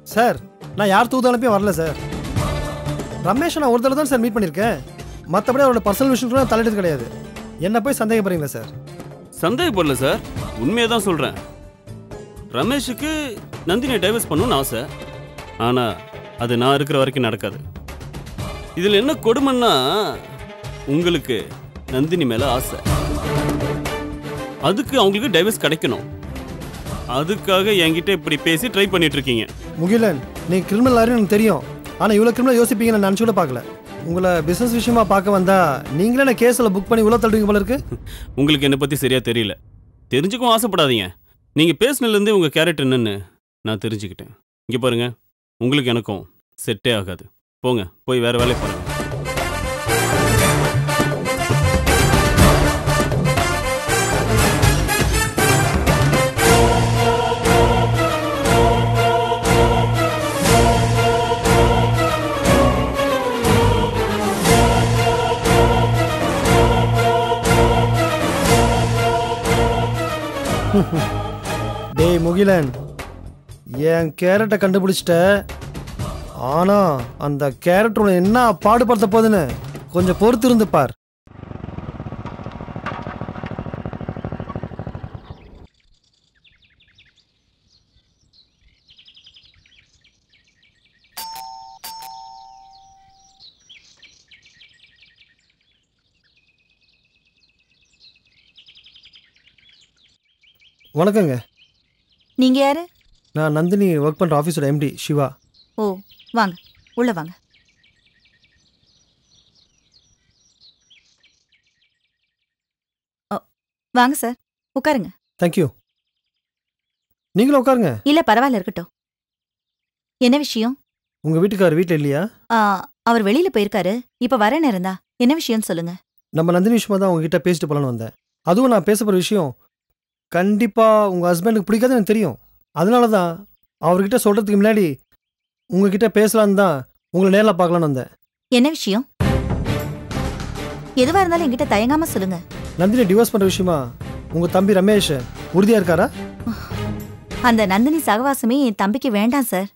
Sir நான் யார் தூது அனுப்பியும் வரல சார் ரமேஷ் நான் ஒரு தடவை தான் சார் மீட் பண்ணியிருக்கேன் மற்றபடி அவரோட பர்சனல் விஷயம் கூட தலையிட்டது கிடையாது என்ன போய் சந்தேகப்படுறீங்களா சார் சந்தேகப்படல சார் உண்மையை தான் சொல்கிறேன் ரமேஷுக்கு நந்தினியை டைவர்ஸ் பண்ணணும்னு ஆசை ஆனால் அது நான் இருக்கிற வரைக்கும் நடக்காது இதில் என்ன கொடுமைன்னா உங்களுக்கு நந்தினி மேலே ஆசை அதுக்கு அவங்களுக்கு டைவர்ஸ் கிடைக்கணும் அதுக்காக என்கிட்ட இப்படி பேசி ட்ரை பண்ணிட்டு இருக்கீங்க முகிலன் நீங்க கிரிமினல் ஆறு எனக்கு தெரியும் ஆனால் இவ்வளோ கிரிமினல் யோசிப்பீங்கன்னு நான் நினச்சி கூட பார்க்கல உங்களை பிஸ்னஸ் விஷயமா பார்க்க வந்தா நீங்களே என்ன கேஸில் புக் பண்ணி இவ்வளோ தள்ளுவீங்க போல இருக்கு உங்களுக்கு என்னை பற்றி சரியாக தெரியல தெரிஞ்சுக்கவும் ஆசைப்படாதீங்க நீங்கள் பேசினதுலேருந்தே உங்கள் கேரக்டர் என்னன்னு நான் தெரிஞ்சுக்கிட்டேன் இங்கே பாருங்க உங்களுக்கு எனக்கும் செட்டே ஆகாது போங்க போய் வேறு வேலையை பாருங்க டேய் முகிலன் என் கேரட்டை கண்டுபிடிச்சிட்ட ஆனா அந்த கேரட் உன்னை என்ன பாடுபடுத்த போகுதுன்னு கொஞ்சம் பொறுத்து இருந்து பார் வணக்கங்க நீங்க யாரு நான் நந்தினி ஒர்க் பண்ணுற ஆஃபீஸோட எம்டி சிவா ஓ வாங்க உள்ள வாங்க ஓ, வாங்க சார் உட்காருங்க தேங்க்யூ நீங்களும் உட்காருங்க இல்ல பரவாயில்ல இருக்கட்டும் என்ன விஷயம் உங்கள் வீட்டுக்கார் வீட்டில் இல்லையா ஆ, அவர் வெளியில போயிருக்காரு இப்ப வர நேரம் தான் என்ன விஷயம் சொல்லுங்க நம்ம நந்தினி விஷயமா தான் உங்ககிட்ட பேசிட்டு போகலான்னு வந்தேன் அதுவும் நான் பேச போகிற விஷயம் கண்டிப்பாக உங்கள் ஹஸ்பண்டுக்கு பிடிக்காது எனக்கு தெரியும் அதனால தான் அவர்கிட்ட சொல்கிறதுக்கு முன்னாடி உங்ககிட்ட பேசலான்னு தான் உங்களை நேரில் பார்க்கலான்னு வந்தேன் என்ன விஷயம் எதுவா இருந்தாலும் என்கிட்ட தயங்காம சொல்லுங்க நந்தினி டிவோர்ஸ் பண்ணுற விஷயமா உங்கள் தம்பி ரமேஷ் உறுதியாக இருக்காரா அந்த நந்தினி சகவாசமே என் தம்பிக்கு வேண்டாம் சார்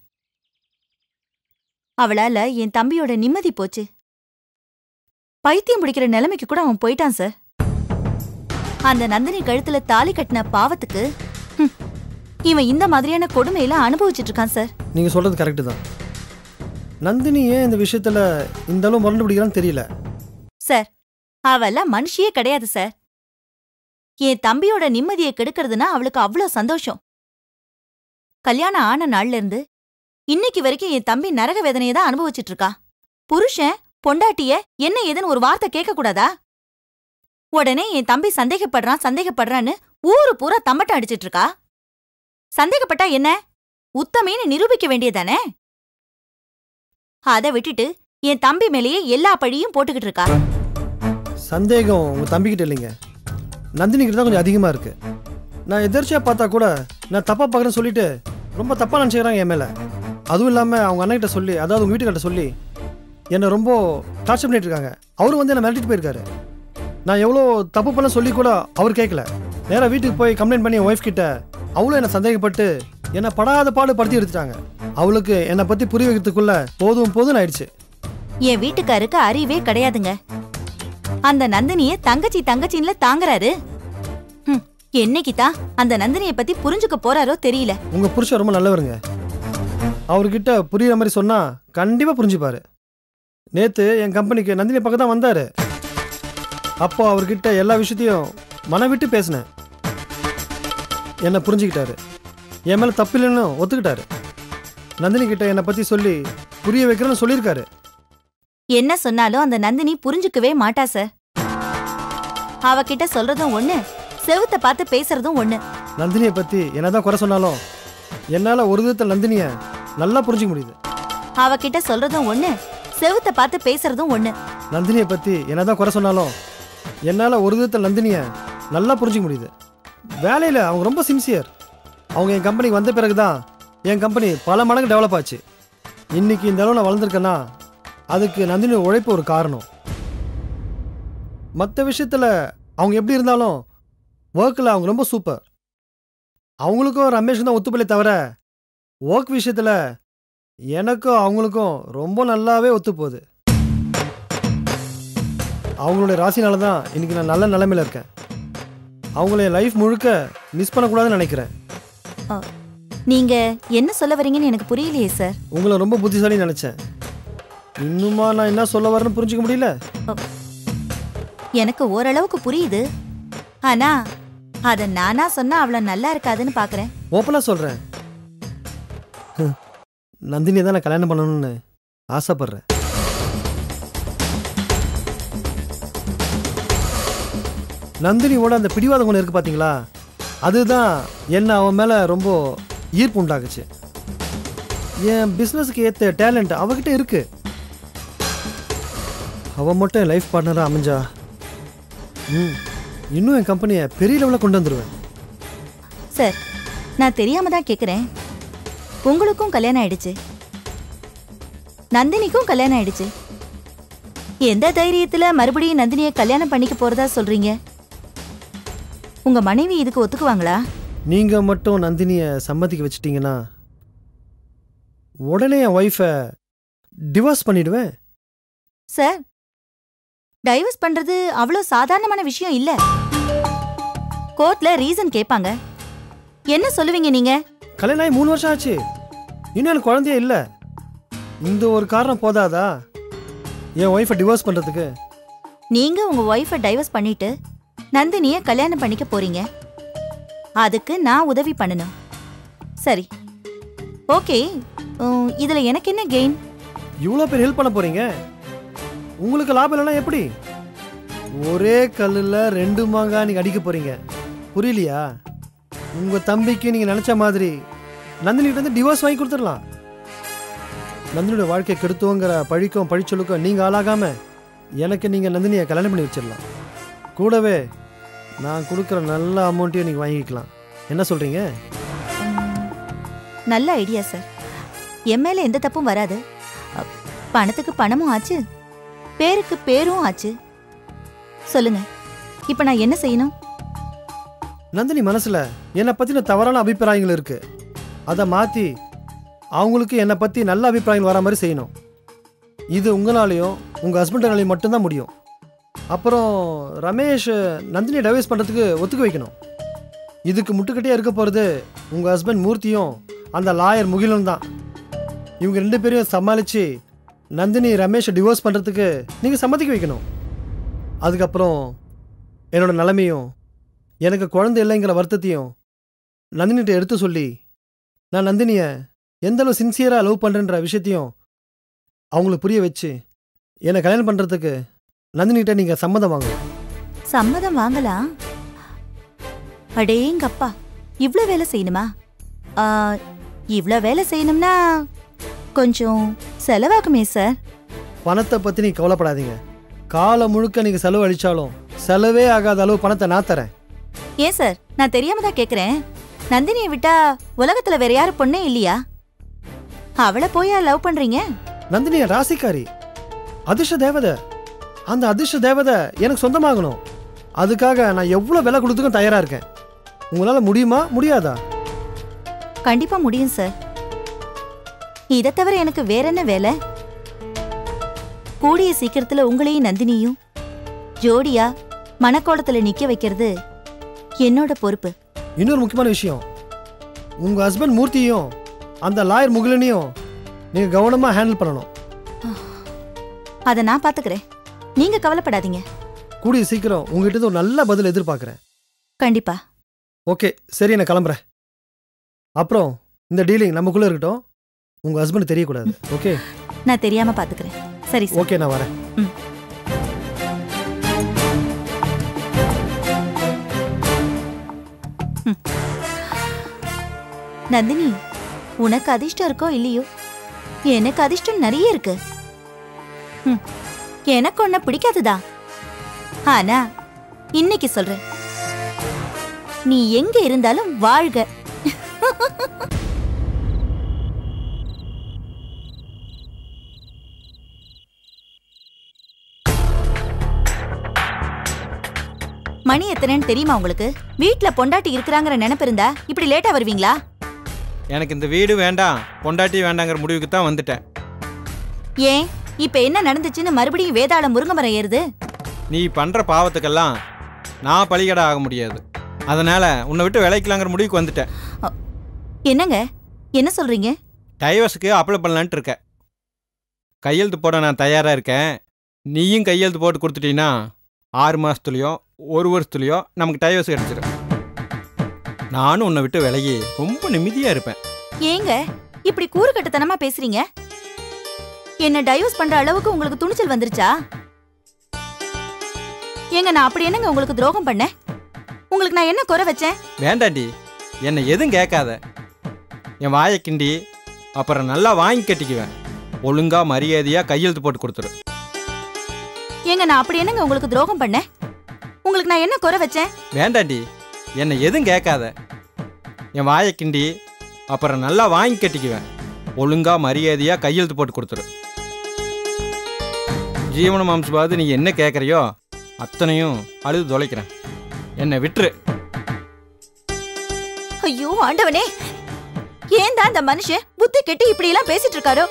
அவளால என் தம்பியோட நிம்மதி போச்சு பைத்தியம் பிடிக்கிற நிலைமைக்கு கூட அவன் போயிட்டான் சார் அந்த நந்தினி கழுத்துல தாலி கட்டின பாவத்துக்கு ஹம், இவன் இந்த மாதிரியான கொடுமையெல்லாம் அனுபவிச்சுட்டு இருக்கான் சார் நீங்கள் சொல்கிறது கரெக்டு தான் நந்தினி ஏன் இந்த விஷயத்தில் இந்த அளவு முரண்டு பிடிக்கிறான்னு தெரியல சார் அவெல்லாம் மனுஷியே கிடையாது சார் என் தம்பியோட நிம்மதியை கெடுக்கிறதுனா அவளுக்கு அவ்வளோ சந்தோஷம் கல்யாணம் ஆன நாள்ல இருந்து இன்னைக்கு வரைக்கும் என் தம்பி நரக வேதனையை தான் அனுபவிச்சுட்டு இருக்கா புருஷன் பொண்டாட்டிய என்ன ஏதுன்னு ஒரு வார்த்தை கேட்க கூடாதா உடனே என் தம்பி சந்தேகப்படுறான் சந்தேகப்படுறான்னு ஊரு பூரா தம்பட்டம் அடிச்சிட்டு இருக்கா சந்தேகப்பட்டா என்ன உத்தமேன்னு நிரூபிக்க வேண்டியதானே அதை விட்டுட்டு என் தம்பி மேலேயே எல்லா பழியும் போட்டுக்கிட்டு இருக்கா சந்தேகம் உங்கள் தம்பிக்கிட்ட இல்லைங்க நந்தினிக்கிட்ட தான் கொஞ்சம் அதிகமாக இருக்குது நான் எதிர்ச்சியாக பார்த்தா கூட நான் தப்பாக பார்க்குறேன்னு சொல்லிட்டு ரொம்ப தப்பாக நினச்சிக்கிறாங்க என் மேலே அதுவும் இல்லாமல் அவங்க அண்ணன்கிட்ட சொல்லி அதாவது உங்கள் வீட்டுக்கிட்ட சொல்லி என்னை ரொம்ப டார்ச்சர் பண்ணிட்டு இருக்காங்க அவரும் வந்து என்னை மிரட்டிட்டு போயிருக்காரு நான் எவ்வளோ தப்பு பண்ண சொல்லி கூட அவர் கேட்கல நேராக வீட்டுக்கு போய் கம்ப்ளைண்ட் பண்ணி என் ஒய்ஃப் கிட்ட அவளும் என்னை சந்தேகப்பட்டு என்னை படாத பாடு படுத்தி எடுத்துட்டாங்க அவளுக்கு என்னை பற்றி புரிய வைக்கிறதுக்குள்ள போதும் போதும்னு ஆயிடுச்சு என் வீட்டுக்காருக்கு அறிவே கிடையாதுங்க அந்த நந்தினிய தங்கச்சி தங்கச்சின்ல தாங்குறாரு ஹம், என்னைக்குதான் அந்த நந்தினிய பத்தி புரிஞ்சுக்க போறாரோ தெரியல உங்க புருஷன் ரொம்ப நல்லவருங்க அவர்கிட்ட புரியுற மாதிரி சொன்னா கண்டிப்பா புரிஞ்சுப்பாரு நேத்து என் கம்பெனிக்கு நந்தினி பக்கம் தான் வந்தாரு அப்போ அவர்கிட்ட எல்லா விஷயத்தையும் மன விட்டு பேசினேன் என்னை புரிஞ்சுக்கிட்டாரு என் மேல தப்பு இல்லைன்னு ஒத்துக்கிட்டாரு நந்தினி கிட்ட என்னை பத்தி சொல்லி புரிய வைக்கிறேன்னு சொல்லியிருக்காரு என்ன சொன்னாலும் அந்த நந்தினி புரிஞ்சுக்கவே மாட்டா சார் அவகிட்ட சொல்றதும் ஒண்ணு செவுத்த பார்த்து பேசுறதும் ஒண்ணு நந்தினியை பத்தி என்னதான் குறை சொன்னாலும் என்னால ஒரு விதத்தில் நந்தினியை நல்லா புரிஞ்சுக்க முடியுது அவகிட்ட சொல்றதும் ஒண்ணு செவுத்த பார்த்து பேசுறதும் ஒண்ணு நந்தினியை பற்றி என்னதான் குறை சொன்னாலும் என்னால் ஒரு விதத்தில் நந்தினியை நல்லா புரிஞ்சிக்க முடியுது வேலையில் அவங்க ரொம்ப சின்சியர் அவங்க என் கம்பெனிக்கு வந்த பிறகு தான் என் கம்பெனி பல மடங்கு டெவலப் ஆச்சு இன்னைக்கு இந்த அளவு நான் வளர்ந்துருக்கேன்னா அதுக்கு நந்தினி உழைப்பு ஒரு காரணம் மற்ற விஷயத்தில் அவங்க எப்படி இருந்தாலும் ஒர்க்கில் அவங்க ரொம்ப சூப்பர் அவங்களுக்கும் ரமேஷும் தான் ஒத்துப்பில்லை தவிர ஒர்க் விஷயத்தில் எனக்கும் அவங்களுக்கும் ரொம்ப நல்லாவே ஒத்து போகுது அவங்களுடைய ராசினால தான் இன்னைக்கு நான் நல்ல நிலைமையில இருக்கேன் அவங்கள லைஃப் முழுக்க மிஸ் பண்ணக்கூடாதுன்னு நினைக்கிறேன் நீங்க என்ன சொல்ல வரீங்கன்னு எனக்கு புரியலையே சார் உங்களை ரொம்ப புத்திசாலி நினைச்சேன் இன்னுமா நான் என்ன சொல்ல வரேன்னு புரிஞ்சுக்க முடியல எனக்கு ஓரளவுக்கு புரியுது ஆனா அத நானா சொன்னா அவ்வளவு நல்லா இருக்காதுன்னு பாக்குறேன் ஓப்பனாக சொல்கிறேன் நந்தினியை தான் நான் கல்யாணம் பண்ணணும்னு ஆசைப்படுறேன் நந்தினியோட அந்த பிடிவாதம் ஒன்று இருக்கு பார்த்தீங்களா அதுதான் என்ன அவன் மேலே ரொம்ப ஈர்ப்பு உண்டாக்குச்சு என் பிஸ்னஸுக்கு ஏற்ற டேலண்ட் அவகிட்ட இருக்கு அவன் மட்டும் என் லைஃப் பார்ட்னராக அமைஞ்சா ம் இன்னும் என் கம்பெனியை பெரிய லெவலில் கொண்டு வந்துடுவேன் சார் நான் தெரியாம தான் கேக்குறேன் உங்களுக்கும் கல்யாணம் ஆயிடுச்சு நந்தினிக்கும் கல்யாணம் ஆயிடுச்சு எந்த தைரியத்துல மறுபடியும் நந்தினியை கல்யாணம் பண்ணிக்க போறதா சொல்றீங்க உங்க மனைவி இதுக்கு ஒத்துக்குவாங்களா நீங்க மட்டும் நந்தினியை சம்மதிக்க வச்சிட்டீங்கன்னா உடனே என் ஒய்ஃபை டிவோர்ஸ் பண்ணிடுவேன் சார் டைவர்ஸ் பண்றது அவ்வளோ சாதாரணமான விஷயம் இல்ல கோர்ட்ல ரீசன் கேட்பாங்க என்ன சொல்லுவீங்க நீங்க கல்யாணம் ஆகி மூணு வருஷம் ஆச்சு இன்னும் எனக்கு குழந்தையே இல்லை இந்த ஒரு காரணம் போதாதா என் ஒய்ஃபை டிவோர்ஸ் பண்ணுறதுக்கு நீங்க உங்க ஒய்ஃபை டைவர்ஸ் பண்ணிட்டு நந்தினிய கல்யாணம் பண்ணிக்க போறீங்க அதுக்கு நான் உதவி பண்ணணும் சரி ஓகே உம், இதுல எனக்கு என்ன கெயின் இவ்வளோ பேர் ஹெல்ப் பண்ண போறீங்க உங்களுக்கு லாபம் இல்லைன்னா எப்படி ஒரே கல்லில் ரெண்டு மாங்காய் நீங்கள் அடிக்க போறீங்க புரியலையா உங்கள் தம்பிக்கு நீங்கள் நினச்ச மாதிரி நந்தினிகிட்ட இருந்து டிவோர்ஸ் வாங்கி கொடுத்துடலாம் நந்தினியோட வாழ்க்கை கெடுத்தோங்கிற பழிக்கும் பழிச்சொலுக்கும் நீங்கள் ஆளாகாம எனக்கு நீங்கள் நந்தினியை கல்யாணம் பண்ணி வச்சிடலாம் கூடவே நான் கொடுக்குற நல்ல அமௌண்ட்டையும் நீங்கள் வாங்கிக்கலாம் என்ன சொல்கிறீங்க நல்ல ஐடியா சார் என் மேல எந்த தப்பும் வராது அ, பணத்துக்கு பணமும் ஆச்சு பேருக்கு பேரும் ஆச்சு சொல்லுங்க இப்ப நான் என்ன செய்யணும் நந்தினி மனசுல என்னை பத்தின தவறான அபிப்பிராயங்கள் இருக்கு அதை மாத்தி அவங்களுக்கு என்னை பத்தி நல்ல அபிப்பிராயங்கள் வர மாதிரி செய்யணும் இது உங்களாலையும் உங்க ஹஸ்பண்டாலையும் மட்டும்தான் முடியும் அப்புறம் ரமேஷ் நந்தினியை டைவர்ஸ் பண்றதுக்கு ஒத்துக்க வைக்கணும் இதுக்கு முட்டுக்கட்டியா இருக்க போறது உங்க ஹஸ்பண்ட் மூர்த்தியும் அந்த லாயர் முகிலும் தான் இவங்க ரெண்டு பேரையும் சமாளிச்சு நந்தினி ரமேஷை டிவோர்ஸ் பண்றதுக்கு நீங்க சம்மதிக்க வைக்கணும் அதுக்கப்புறம் என்னோட நிலைமையும் எனக்கு குழந்தை இல்லைங்கிற வருத்தத்தையும் நந்தினிகிட்ட எடுத்து சொல்லி நான் நந்தினியை எந்த அளவு சின்சியராக லவ் பண்ணுறன்ற விஷயத்தையும் அவங்களுக்கு புரிய வச்சு என்னை கல்யாணம் பண்ணுறதுக்கு நந்தினிகிட்ட நீங்கள் சம்மதம் வாங்கணும் சம்மதம் வாங்கலாம் அடேங்கப்பா இவ்ளோ வேலை செய்யணுமா ஆ, இவ்ளோ வேலை செய்யணும்னா கொஞ்சம் செலவாகுமே சார் பணத்தை பற்றி நீ கவலைப்படாதீங்க காலம் முழுக்க நீங்கள் செலவு அழிச்சாலும் செலவே ஆகாத அளவு பணத்தை நான் தரேன் ஏன் சார் நான் தெரியாம தான் கேக்குறேன் நந்தினியை விட்டா உலகத்துல வேற யாரும் பொண்ணே இல்லையா அவளை போயா லவ் பண்றீங்க நந்தினி என் ராசிக்காரி அதிர்ஷ்ட தேவதை அந்த அதிர்ஷ்ட தேவதை எனக்கு சொந்தமாகணும் அதுக்காக நான் எவ்வளோ விலை கொடுத்துக்கும் தயாராக இருக்கேன் உங்களால் முடியுமா முடியாதா கண்டிப்பா முடியும் சார் இதை தவிர எனக்கு வேற என்ன வேலை கூடிய சீக்கிரத்துல உங்களையும் நந்தினியும் ஜோடியா மணக்கோலத்துல நிக்க வைக்கிறது என்னோட பொறுப்பு இன்னொரு முக்கியமான விஷயம் உங்க ஹஸ்பண்ட் மூர்த்தியும் அந்த லாயர் முகிலனையும் நீங்க கவனமா ஹேண்டில் பண்ணணும் அதை நான் பாத்துக்கிறேன் நீங்க கவலைப்படாதீங்க கூடிய சீக்கிரம் உங்ககிட்ட இருந்து ஒரு நல்ல பதில் எதிர்பார்க்குறேன் கண்டிப்பா ஓகே சரி நான் கிளம்புறேன் அப்புறம் இந்த டீலிங் நமக்குள்ள இருக்கட்டும் உங்க ஹஸ்பண்ட் தெரியக்கூடாது ஓகே நான் தெரியாம பாத்துக்கிறேன் சரி சார் ஓகே நான் வரேன் ம். ம். நந்தினி உனக்கு அதிர்ஷ்டம் இருக்கோ இல்லையோ எனக்கு அதிர்ஷ்டம் நிறைய இருக்கு ம். எனக்கு ஒன்ன பிடிக்காதுதா ஆனா இன்னைக்கு சொல்றேன் நீ எங்க இருந்தாலும் வாழ்க மணி எத்தனைன்னு தெரியுமா உங்களுக்கு வீட்ல பொண்டாட்டி இருக்கிறாங்கிற நினைப்பு இருந்தா இப்படி லேட்டா வருவீங்களா எனக்கு இந்த வீடு வேண்டாம் பொண்டாட்டி வேண்டாங்கிற முடிவுக்கு தான் வந்துட்டேன் ஏன் இப்ப என்ன நடந்துச்சுன்னு மறுபடியும் வேதாள முருங்கை மரம் ஏறுது நீ பண்ணுற பாவத்துக்கெல்லாம் நான் பலிகடை ஆக முடியாது அதனால் உன்னை விட்டு விளைக்கலாங்கிற முடிவுக்கு வந்துட்டேன் என்னங்க என்ன சொல்றீங்க டைவர்ஸுக்கு அப்ளை பண்ணலான்ட்டு இருக்கேன் கையெழுத்து போட நான் தயாராக இருக்கேன் நீயும் கையெழுத்து போட்டு கொடுத்துட்டீங்கன்னா ஆறு மாதத்துலையோ ஒரு வருஷத்துலையோ நமக்கு டைவர்ஸ் கிடச்சிடும் நானும் உன்னை விட்டு விலகி ரொம்ப நிம்மதியாக இருப்பேன் ஏங்க இப்படி கூறுகட்டத்தனமா பேசுறீங்க என்ன டைவர்ஸ் பண்ற அளவுக்கு உங்களுக்கு துணிச்சல் வந்துருச்சா ஏங்க நான் அப்படி என்னங்க உங்களுக்கு துரோகம் பண்ணேன் உங்களுக்கு நான் என்ன குறை வச்சேன் வேண்டாண்டி என்னை எதுவும் கேட்காத என் வாயை கிண்டி அப்புறம் நல்லா வாங்கி கட்டிக்குவேன் ஒழுங்கா மரியாதையாக கையெழுத்து போட்டு கொடுத்துரு ஏங்க நான் அப்படி என்னங்க உங்களுக்கு துரோகம் பண்ணேன் உங்களுக்கு நான் என்ன குறை வச்சேன் வேண்டாண்டி என்னை எதுவும் கேட்காத என் வாயை கிண்டி அப்புறம் நல்லா வாங்கி கட்டிக்குவேன் ஒழுங்கா மரியாதையாக கையெழுத்து போட்டு கொடுத்துரு ஜீவன மாம்சபாது நீ என்ன கேட்குறியோ அத்தனையும் அழுது தொலைக்கிறேன் என்னை விட்டுரு ஐயோ ஆண்டவனே ஏன் தான் அந்த மனுஷன் புத்தி கெட்டு இப்படி எல்லாம் பேசிட்டு இருக்காரோ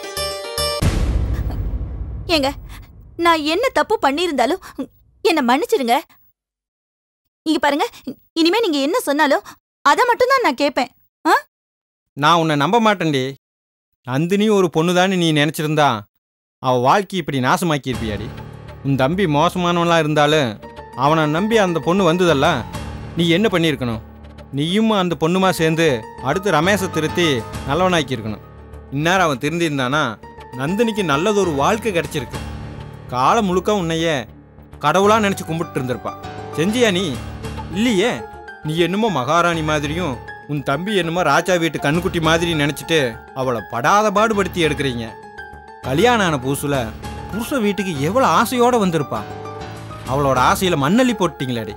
ஏங்க நான் என்ன தப்பு பண்ணியிருந்தாலும் என்ன மன்னிச்சிடுங்க இங்க பாருங்க இனிமே நீங்க என்ன சொன்னாலும் அதை மட்டும் தான் நான் கேட்பேன் நான் உன்னை நம்ப மாட்டேன்டி நந்தினி ஒரு பொண்ணு நீ நினச்சிருந்தா அவள் வாழ்க்கை இப்படி நாசமாக்கியிருப்பியாடி உன் தம்பி மோசமானவனா இருந்தாலும் அவனை நம்பி அந்த பொண்ணு வந்ததல்ல நீ என்ன பண்ணியிருக்கணும் நீயும் அந்த பொண்ணுமா சேர்ந்து அடுத்து ரமேஷை திருத்தி நல்லவனாக்கியிருக்கணும் இந்நேரம் அவன் திருந்திருந்தானா நந்தினிக்கு நல்லதொரு வாழ்க்கை கிடைச்சிருக்கு காலம் முழுக்க உன்னையே கடவுளா நினச்சி கும்பிட்டு இருந்திருப்பா செஞ்சியா நீ இல்லையே நீ என்னமோ மகாராணி மாதிரியும் உன் தம்பி என்னமோ ராஜா வீட்டு கண்ணுக்குட்டி மாதிரி நினச்சிட்டு அவளை படாத பாடுபடுத்தி எடுக்கிறீங்க கல்யாணம் ஆன புதுசுல புருஷ வீட்டுக்கு எவ்வளோ ஆசையோட வந்திருப்பா அவளோட ஆசையில மண்ணள்ளி போட்டீங்களாடி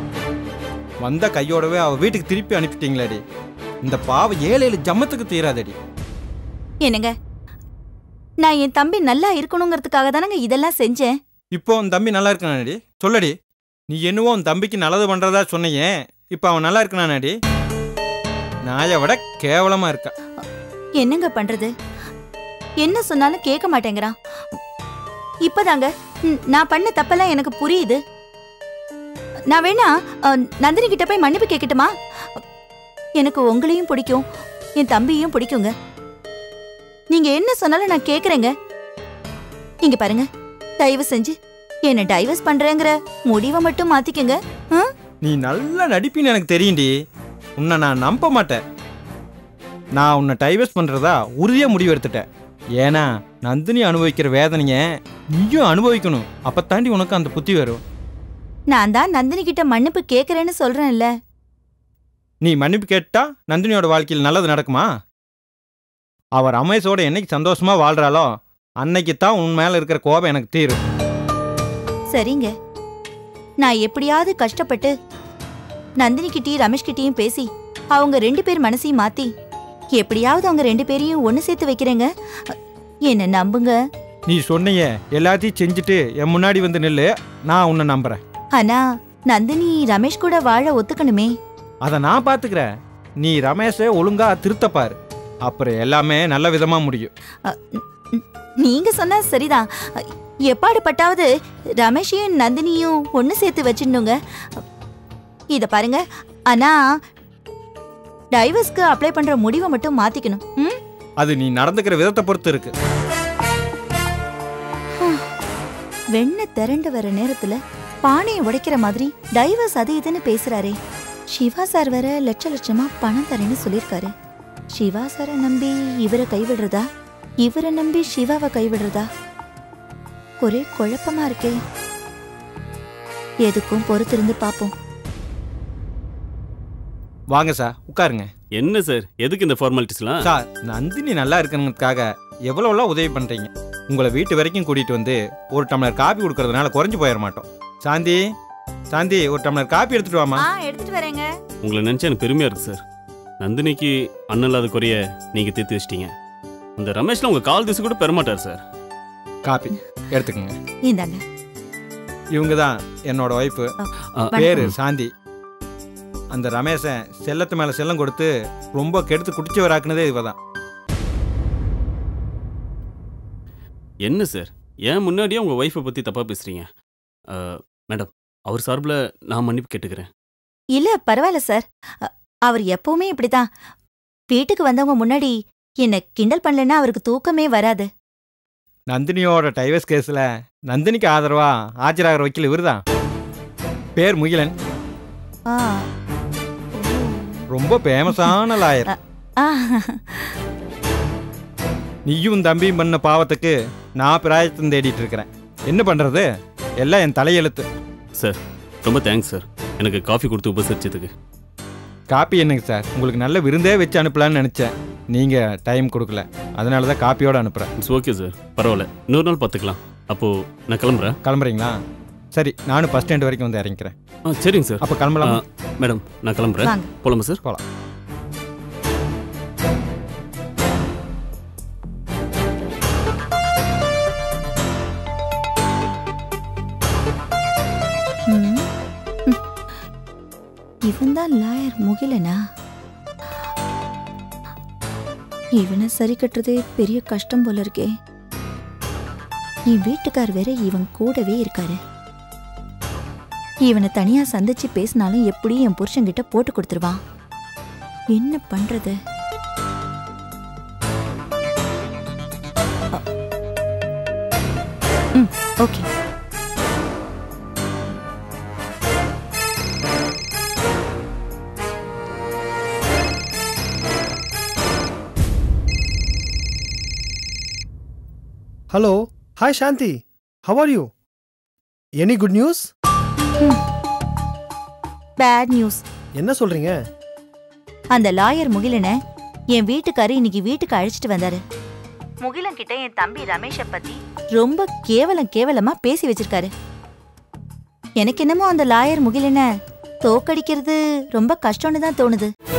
வந்த கையோடவே அவ வீட்டுக்கு திருப்பி அனுப்பிட்டீங்களாடி இந்த பாவ ஏழையில ஜம்மத்துக்கு தீராதடி என்னங்க நான் என் தம்பி நல்லா இருக்கணுங்கிறதுக்காக தானங்க இதெல்லாம் செஞ்சேன் இப்போ உன் தம்பி நல்லா இருக்கானாடி சொல்லடி நீ என்னவோ உன் தம்பிக்கு நல்லது பண்றதா சொன்னையே இப்போ அவன் நல்லா இருக்கானாடி நாயை விட கேவலமா இருக்கா என்னங்க பண்றது என்ன சொன்னாலும் கேட்க மாட்டேங்கிறான் இப்பதாங்க ம், நான் பண்ண தப்பெல்லாம் எனக்கு புரியுது நான் வேணா அ, நந்தினி கிட்ட போய் மன்னிப்பு கேட்கட்டுமா எனக்கு உங்களையும் பிடிக்கும் என் தம்பியையும் பிடிக்குங்க நீங்க என்ன சொன்னாலும் நான் கேக்குறேங்க இங்க பாருங்க தயவு செஞ்சு என்ன டைவர்ஸ் பண்றேங்கிற முடிவை மட்டும் மாத்திக்கங்க ஆ? நீ நல்லா நடிப்பின்னு எனக்கு தெரியும்டி உன்னை நான் நம்ப மாட்டேன் நான் உன்னை டைவர்ஸ் பண்ணுறதா உறுதியாக முடிவு எடுத்துட்டேன் ஏன்னா நந்தினி அனுபவிக்கிற வேதனையை நீயும் அனுபவிக்கணும் அப்பத்தாண்டி உனக்கு அந்த புத்தி வரும் நான் தான் நந்தினி கிட்ட மன்னிப்பு கேக்குறேன்னு சொல்றேன்ல நீ மன்னிப்பு கேட்டா நந்தினியோட வாழ்க்கையில் நல்லது நடக்குமா அவ ரமேஷோட என்னைக்கு சந்தோஷமா வாழ்றாளோ அன்னைக்கு தான் உன் மேல இருக்கிற கோபம் எனக்கு தீரும் சரிங்க நான் எப்படியாவது கஷ்டப்பட்டு நந்தினி கிட்டயும் ரமேஷ் கிட்டயும் பேசி அவங்க ரெண்டு பேர் மனசையும் மாத்தி எப்படியாவது அவங்க ரெண்டு பேரையும் ஒண்ணு சேர்த்து வைக்கிறேங்க என்ன நம்புங்க நீ சொன்னைய எல்லாத்தையும் செஞ்சுட்டு என் முன்னாடி வந்து நில்லு நான் உன்னை நம்புறேன் ஆனா நந்தினி ரமேஷ் கூட வாழ ஒத்துக்கணுமே அதை நான் பார்த்துக்கிறேன் நீ ரமேஷை ஒழுங்கா திருத்தப்பாரு அப்புறம் எல்லாமே நல்ல விதமா முடியும் நீங்க சொன்னா சரிதான் எப்பாடு பட்டாவது ரமேஷையும் நந்தினியும் ஒண்ணு சேர்த்து வச்சிடணுங்க இத பாருங்க ஆனா டைவர்ஸ்க்கு அப்ளை பண்ற முடிவை மட்டும் மாத்திக்கணும் ம் அது நீ நடந்துக்கிற விதத்தை பொறுத்து இருக்கு வெண்ணெய் திரண்டு வர நேரத்துல பானையை உடைக்கிற மாதிரி டைவர்ஸ் அது இதுன்னு பேசுறாரே சிவா சார் வேற லட்ச லட்சமா பணம் தரேன்னு சொல்லிருக்காரு சிவா சாரை நம்பி இவரை கைவிடுறதா இவரை நம்பி சிவாவை கைவிடுறதா ஒரே குழப்பமா இருக்கே எதுக்கும் பொறுத்திருந்து பாப்போம் வாங்க சார் உட்காருங்க என்ன சார் எதுக்கு இந்த ஃபார்மாலிட்டிஸ்லாம் சார் நந்தினி நல்லா இருக்கணுங்கிறதுக்காக எவ்வளோலாம் உதவி பண்றீங்க உங்களை வீட்டு வரைக்கும் கூட்டிட்டு வந்து ஒரு டம்ளர் காபி கொடுக்கறதுனால குறைஞ்சு போயிட மாட்டோம் சாந்தி சாந்தி ஒரு டம்ளர் காபி எடுத்துட்டு வாமா எடுத்துட்டு வரேங்க உங்களை நினச்சா எனக்கு பெருமையாக இருக்கு சார் நந்தினிக்கு அண்ணன் இல்லாத குறைய நீங்கள் தீர்த்து வச்சிட்டீங்க இந்த ரமேஷ்லாம் உங்கள் கால் திசை கூட பெறமாட்டார் சார் காபி எடுத்துக்கோங்க இந்தாங்க இவங்க தான் என்னோட ஒய்ஃபு ஆ, பேரு சாந்தி அந்த ரமேஷன் செல்லத்து மேலே செல்லம் கொடுத்து ரொம்ப கெடுத்து குடிச்சவராக்குனதே இவ தான் என்ன சார் ஏன் முன்னாடியே உங்கள் ஒய்ஃபை பற்றி தப்பாக பேசுகிறீங்க மேடம் அவர் சார்பில் நான் மன்னிப்பு கேட்டுக்கிறேன் இல்ல பரவாயில்ல சார் அ- அவர் எப்பவுமே இப்படிதான் வீட்டுக்கு வந்தவங்க முன்னாடி என்ன கிண்டல் பண்ணலன்னா அவருக்கு தூக்கமே வராது நந்தினியோட டைவர்ஸ் கேஸில் நந்தினிக்கு ஆதரவா ஆஜராகிற வக்கீல் இவர் தான் பேர் முகிலன் ஆ ரொம்ப ஃபேமஸான லாயர் ஆ நீயும் தம்பியும் பண்ண பாவத்துக்கு நான் பிராயத்தம் தேடிட்டு இருக்கிறேன் என்ன பண்ணுறது எல்லாம் என் தலையெழுத்து சார் ரொம்ப தேங்க்ஸ் சார் எனக்கு காஃபி கொடுத்து உபசரிச்சதுக்கு காப்பி என்னங்க சார் உங்களுக்கு நல்ல விருந்தே வச்சு அனுப்பலான்னு நினச்சேன் நீங்கள் டைம் கொடுக்கல அதனால தான் காப்பியோடு அனுப்புகிறேன் இட்ஸ் ஓகே சார் பரவாயில்ல இன்னொரு நாள் பார்த்துக்கலாம் அப்போது நான் கிளம்புறேன் கிளம்புறீங்களா சரி நானும் பஸ் ஸ்டாண்ட் வரைக்கும் வந்து இறங்கிக்கிறேன் ஆ சரிங்க சார் அப்போ கிளம்பலாமா மேடம் நான் கிளம்புறேன் வாங்க போலாமா சார் போகலாம் ம். ம். இவன்தான் லாயர் முகிலனா இவனை சரி கட்டுறதே பெரிய கஷ்டம் போல இருக்கே என் வீட்டுக்கார் வேற இவன் கூடவே இருக்காரு இவனை தனியா சந்திச்சு பேசினாலும் எப்படியும் என் புருஷன்கிட்ட போட்டு கொடுத்துருவான் என்ன பண்றது அ- ம் okay hello hi Shanti how are you any good news bad news என்ன சொல்றீங்க அந்த லாயர் முகிலனை என் வீட்டுக்காரு இன்னைக்கு வீட்டுக்கு அழைச்சிட்டு வந்தாரு முகிலன் கிட்ட என் தம்பி ரமேஷ பத்தி ரொம்ப கேவலம் கேவலமா பேசி வச்சிருக்காரு எனக்கு என்னமோ அந்த லாயர் முகிலனை தோக்கடிக்கிறது ரொம்ப கஷ்டம்னு தான் தோணுது